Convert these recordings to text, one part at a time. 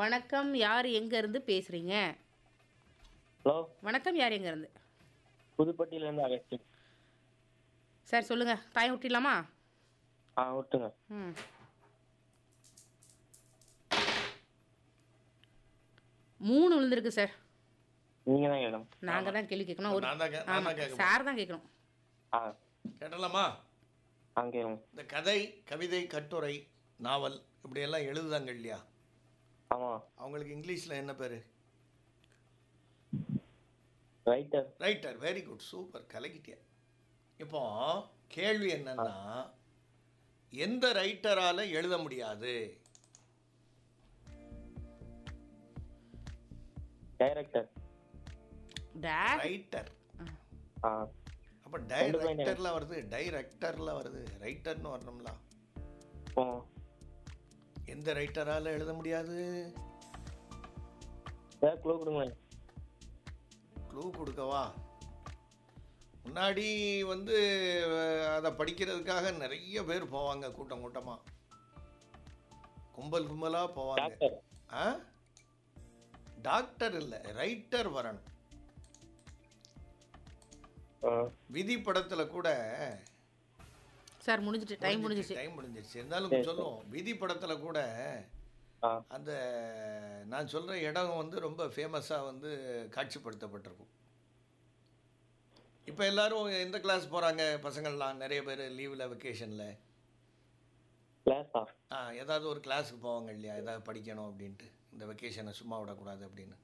வணக்கம் யார் எங்க இருந்து பேசுறீங்க ஹலோ வணக்கம் யார் எங்க இருந்து புதுப்பட்டியிலேருந்து அகஸ்டின் சார் சொல்லுங்க தாயம் விட்டிடலாமா ஆ விட்டுங்க ம் மூணு விழுந்திருக்கு சார் நீங்கள் தான் கேட்கணும் நாங்க தான் கேள்வி கேட்கணும் ஒரு நான் தான் கே- நான் ஆமா தான் கேட்க சார் தான் கேட்கணும் ஆ கேட்டலாமா ஆ கேளுங்க இந்த கதை கவிதை கட்டுரை நாவல் இப்படியெல்லாம் எழுதுதாங்க இல்லையா ஆமாம் அவங்களுக்கு இங்கிலீஷில் என்ன பேர் writer writer very good super கலக்கிட்டிய இப்போ கேள்வி என்னன்னா எந்த ரைட்டரால் எழுத முடியாது டைரக்டர் டே ரைட்டர் ஆ அப்போ ரெண்டு point டைரக்டரில் வருது டைரக்டரில் வருது ரைட்டர்னு வரணும்ல ஓ எந்த ரைட்டரால் எழுத முடியாது ஏதாவது க்ளூ கொடுங்களேன் க்ளூ கொடுக்கவா முன்னாடி வந்து அஹ், அதை படிக்கிறதுக்காக நிறைய பேர் போவாங்க கூட்டம் கூட்டமாக கும்பல் கும்பலாக போவாங்க டாக்டர் ஆ டாக்டர் இல்லை ரைட்டர் வரணும் ஆ விதி படத்தில் கூட சார் முடிஞ்சிட்டு டைம் முடிஞ்சிச்சு டைம் முடிஞ்சிருச்சு இருந்தாலும் சொல்லுவோம் விதி படத்தில் கூட ஆ அந்த நான் சொல்கிற இடம் வந்து ரொம்ப ஃபேமஸாக வந்து காட்சிப்படுத்தப்பட்டிருக்கும் இப்போ எல்லாரும் எந்த கிளாஸ் போகிறாங்க பசங்கள்லாம் நிறைய பேர் லீவில் வெக்கேஷனில் கிளாஸா ஆ ஏதாவது ஒரு கிளாஸுக்கு போவாங்க இல்லையா ஏதாவது படிக்கணும் அப்படின்ட்டு இந்த வெக்கேஷனை சும்மா விடக்கூடாது அப்படின்னு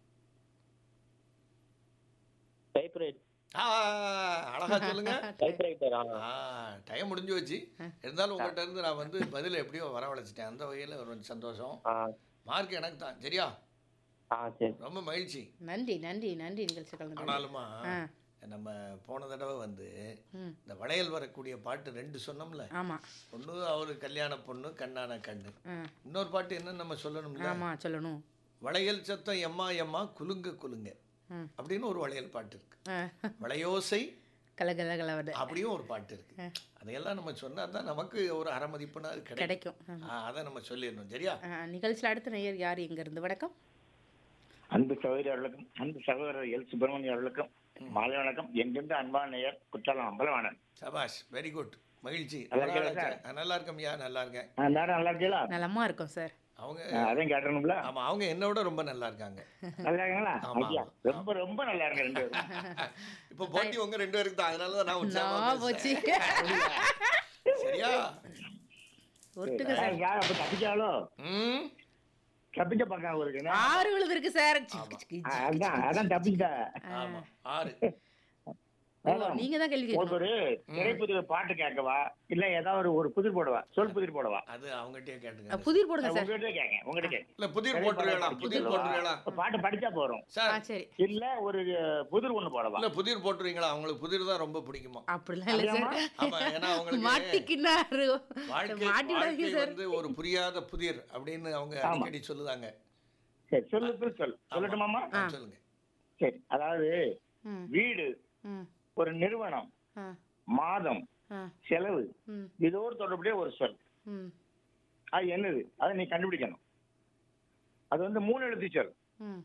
டைப் ரைட் ஆ அழகா சொல்லுங்க டைப் ரைட்டர் ஆ ஆ டைம் முடிஞ்சு வச்சு இருந்தாலும் உங்கள்கிட்ட இருந்து நான் வந்து பதில் எப்படியோ வரவழைச்சிட்டேன் அந்த வகையில் ஒரு சந்தோஷம் ஆ மார்க் எனக்கு தான் சரியா ஆ சரி ரொம்ப மகிழ்ச்சி நன்றி நன்றி நன்றி நிகழ்ச்சி கலந்து ஆனாலுமா ஆ நம்ம போன தடவை வந்து ம் இந்த வளையல் வரக்கூடிய பாட்டு ரெண்டு சொன்னோம்ல ஆமா ஒன்று அவர் கல்யாண பொண்ணு கண்ணான கண்ணு ஆ இன்னொரு பாட்டு என்னன்னு நம்ம சொல்லணும்ல ஆமா சொல்லணும் வளையல் சத்தம் எம்மா எம்மா குலுங்க குலுங்க ம் அப்படின்னு ஒரு வளையல் பாட்டு இருக்கு ஆ வளையோசை கல கல கலவட அப்படியும் ஒரு பாட்டு இருக்கு அதையெல்லாம் நம்ம சொன்னா தான் நமக்கு ஒரு அரை மதிப்புனா கிடைக்கும் கிடைக்கும் ஆ. ஆ, அதை நம்ம சொல்லிடணும் சரியா ஆ, நிகழ்ச்சியில் அடுத்த நேயர் யார் எங்க இருந்து வணக்கம் அன்பு சகோதரி அவர்களுக்கும் அன்பு சகோதரர் எல் சுப்பிரமணியம் அவர்களுக்கும் மாலை வணக்கம் எங்கிருந்து அன்பான நேயர் குற்றாலம் அம்பலவாணன் சபாஷ் வெரி குட் மகிழ்ச்சி நல்லா ரொம்ப நாள் இருக்கீங்களா ஆச்சு. ஆ, நல்லா இருக்கம்யா நல்லா இருக்கேன் ஆ, எல்லாரும் நல்லா இருக்கீங்களா நலமா இருக்கும் சார் அவங்க ஆ, அதையும் கேட்டணும்ல ஆமா அவங்க என்னோட ரொம்ப நல்லா இருக்காங்க நல்லா இருக்கீங்களா ஆமா, ஐயா ஆமா. ரொம்ப ரொம்ப நல்லா இருக்கு ரெண்டு பேரும் இப்போ போட்டி உங்க ரெண்டு பேருக்கு தான் அதனால தான் நான் உற்சாகமா நான் போச்சு பேசுறேன். சரியா ஒட்டுங்க ஆ, சார் யார் அப்ப தப்பிச்சாலோ ம் தப்பிச்ச பக்கம் அவருக்கு என்ன? ஆறு விழுந்திருக்கு சார் ஆ, அதான் அதான் தப்பிச்சா ஆமா ஆறு ஓ, நீங்க தான் கேள்வி உங்களுக்கு கேட்கணும் ஒரு திரைப்புதிர் பாட்டு கேட்கவா இல்ல ஏதாவது ஒரு ஒரு புதிர் போடவா சொல் புதிர் போடவா அது அவங்ககிட்டயே அ, கேட்டுங்க புதிர் போடுங்க சார் உங்ககிட்ட கேட்க உங்ககிட்ட கேட்க இல்ல புதிர் போட்டுருக்கலாம் புதிர் போட்டுருக்கலாம் பாட்டு படிச்சா போறோம் ஆ சார் சரி இல்ல ஒரு புதிர் ஒண்ணு போடவா இல்ல புதிர் போட்டுருவீங்களா அவங்களுக்கு புதிர் தான் ரொம்ப பிடிக்குமா அப்படிலாம் இல்ல சார் ஆமா ஏன்னா அவங்களுக்கு மாட்டிக்கினாரு வாழ்க்கை மாட்டி வாழ்க்கை விடாதீங்க சார் வந்து ஒரு புரியாத புதிர் அப்படின்னு அவங்க அடிக்கடி சொல்லுதாங்க சரி சொல்லு சொல்லு, சொல் சொல்லட்டுமாமா ஆ, சொல்லுங்க சரி அதாவது ம் வீடு ம் ஒரு நிறுவனம் ஆ மாதம் ஆ செலவு ம் இதோடு தொடர்புடைய ஒரு சொல் ம் அது என்னது அதை நீ கண்டுபிடிக்கணும் அது வந்து மூணு எழுத்து சொல் ம்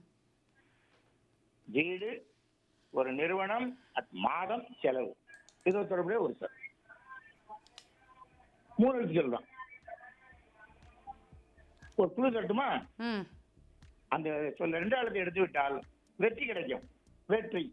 வீடு ஒரு நிறுவனம் அத்- மாதம் செலவு இதோடு தொடர்புடைய ஒரு சொல் மூணு எழுத்து சொல் தான் ஒரு குழு தட்டுமா ம் அந்த சொல்ல ரெண்டு எழுத்து எடுத்து விட்டால் வெற்றி கிடைக்கும் வெற்றி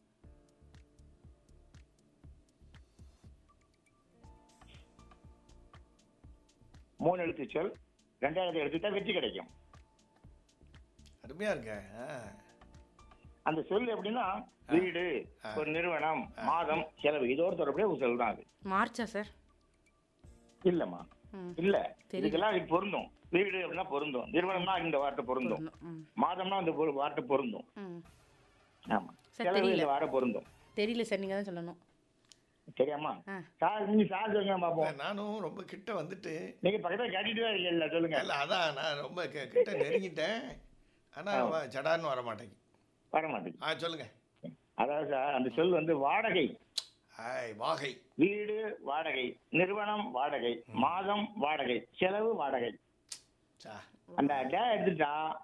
மூணு எழுத்து சொல் ரெண்டாவது எடுத்துட்டா வெற்றி கிடைக்கும் அருமையா இருக்க ஆ. அந்த சொல் எப்படின்னா வீடு ஒரு நிறுவனம் மாதம் செலவு இதோடு தொடர்புடைய ஒரு சொல் தான் அது மார்ச்சா சார் இல்லம்மா ம் இல்ல தெரியல. இதுக்கெல்லாம் இது பொருந்தும் வீடு அப்படின்னா பொருந்தும் நிறுவனம்னா இந்த வார்த்தை பொருந்தும் ம் மாதம்னா இந்த பொரு- வார்த்தை பொருந்தும் ம் ஆமா சார், செலவு தெரியல. இந்த வாரம் பொருந்தும் தெரியல சார் நீங்க தான் சொல்லணும் சரியாம்மா ஆ. சார் நீங்க சார் சொல்லுங்க பாப்போம் நானும் ரொம்ப கிட்ட வந்துட்டு நீங்க பக்கத்துல கேட்டுட்டு தான் இருக்கீங்களா சொல்லுங்க இல்ல அதான் நான் ரொம்ப கி- கிட்ட நெருங்கிட்டேன் ஆனா அவன் சடான்னு வர மாட்டேங்க வர மாட்டேங்குது ஆ சொல்லுங்க அதாவது சார் அந்த சொல் வந்து வாடகை ஆய் வாகை வீடு வாடகை நிறுவனம் வாடகை மாதம் வாடகை செலவு வாடகை சா அந்த டே எடுத்துட்டா